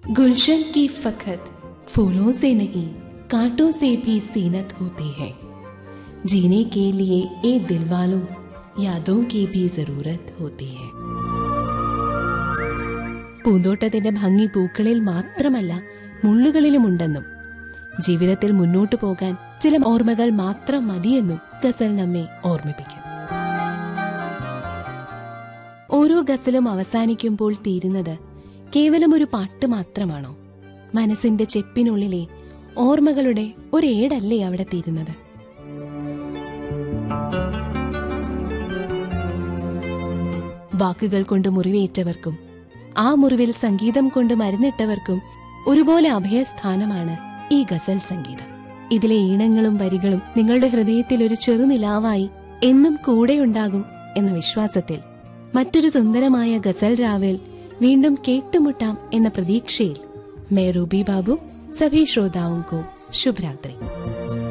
गुलशन की फखत फूलों से नहीं कांटों से भी सीनत होती है जीने के लिए ए दिल वालों यादों की भी जरूरत होती है പൂന്തോട്ടത്തിന്റെ ഭംഗി പൂക്കളിൽ മാത്രമല്ല മുള്ളുകളിലുമുണ്ടെന്നും ജീവിതത്തിൽ മുന്നോട്ടു പോകാൻ ചില ഓർമ്മകൾ മാത്രം മതിയെന്നും ഗസൽ നമ്മെ ഓർമ്മിപ്പിക്കും ഓരോ ഗസലും അവസാനിക്കുമ്പോൾ തീരുന്നത് കേവലം ഒരു പാട്ട് മാത്രമാണോ മനസ്സിന്റെ ചെപ്പിനുള്ളിലെ ഓർമ്മകളുടെ ഒരേടല്ലേ അവിടെ തീരുന്നത് വാക്കുകൾ കൊണ്ട് മുറിവേറ്റവർക്കും ആ മുറിവിൽ സംഗീതം കൊണ്ട് മരുന്നിട്ടവർക്കും ഒരുപോലെ അഭയസ്ഥാനമാണ് ഈ ഗസൽ സംഗീതം ഇതിലെ ഈണങ്ങളും വരികളും നിങ്ങളുടെ ഹൃദയത്തിൽ ഒരു ചെറുനിലാവായി എന്നും കൂടെയുണ്ടാകും എന്ന വിശ്വാസത്തിൽ മറ്റൊരു സുന്ദരമായ ഗസൽ രാവിൽ വീണ്ടും കേട്ടുമുട്ടാം എന്ന പ്രതീക്ഷയിൽ मैं रूबी बाबू सभी श्रोताओं को शुभ रात्रि